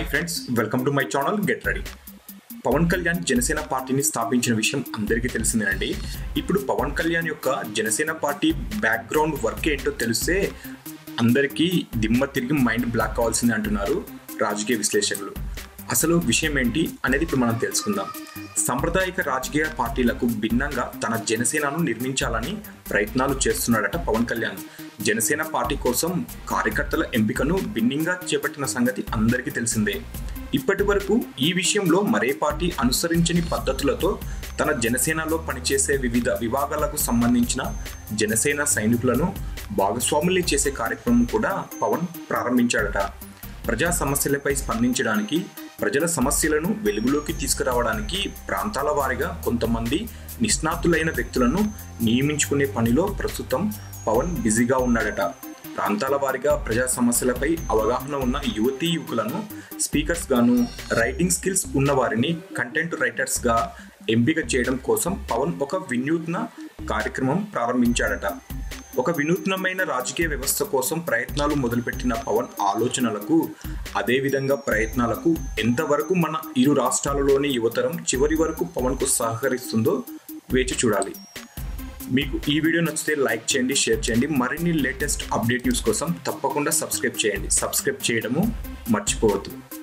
hi friends welcome to my channel get ready Pawan Kalyan Janasena పార్టీని స్థాపించిన విషయం అందరికీ తెలిసిందేనండి ఇప్పుడు పవన్ కళ్యాణ్ యొక్క జనసేన పార్టీ బ్యాక్గ్రౌండ్ వర్క్ ఏంటో తెలిస్తే అందరికీ దిమ్మ తిరిగి మైండ్ బ్లాక్ కావాల్సిందే అంటున్నారు రాజకీయ విశ్లేషకులు అసలు విషయం ఏంటి అనేది ఇప్పుడు మనం తెలుసుకుందాం సాంప్రదాయిక రాజకీయ పార్టీలకు భిన్నంగా తన జనసేనను నిర్మించాలని ప్రయత్నాలు చేస్తున్నాడట పవన్ కళ్యాణ్ జనసేన పార్టీ కోసం కార్యకర్తల ఎంపికను భిన్నంగా చేపట్టిన సంగతి అందరికీ తెలిసిందే ఇప్పటి వరకు ఈ విషయంలో మరే పార్టీ అనుసరించని పద్ధతులతో తన జనసేనలో పనిచేసే వివిధ విభాగాలకు సంబంధించిన జనసేన సైనికులను భాగస్వాముల్ని చేసే కార్యక్రమం కూడా పవన్ ప్రారంభించాడట ప్రజా సమస్యలపై స్పందించడానికి ప్రజల సమస్యలను వెలుగులోకి తీసుకురావడానికి ప్రాంతాల వారీగా కొంతమంది నిష్ణాతులైన వ్యక్తులను నియమించుకునే పనిలో ప్రస్తుతం పవన్ బిజీగా ఉన్నాడట ప్రాంతాల వారీగా ప్రజా సమస్యలపై అవగాహన ఉన్న యువతీ యువకులను స్పీకర్స్ గాను రైటింగ్ స్కిల్స్ ఉన్న వారిని కంటెంట్ రైటర్స్ గా ఎంపిక చేయడం కోసం పవన్ ఒక వినూత్న కార్యక్రమం ప్రారంభించాడట ఒక వినూత్నమైన రాజకీయ వ్యవస్థ కోసం ప్రయత్నాలు మొదలుపెట్టిన పవన్ ఆలోచనలకు అదేవిధంగా ప్రయత్నాలకు ఎంతవరకు మన ఇరు రాష్ట్రాలలోని యువతరం చివరి వరకు పవన్కు సహకరిస్తుందో వేచి చూడాలి మీకు ఈ వీడియో నచ్చితే లైక్ చేయండి షేర్ చేయండి మరిన్ని లేటెస్ట్ అప్డేట్ న్యూస్ కోసం తప్పకుండా సబ్స్క్రైబ్ చేయండి సబ్స్క్రైబ్ చేయడము మర్చిపోవద్దు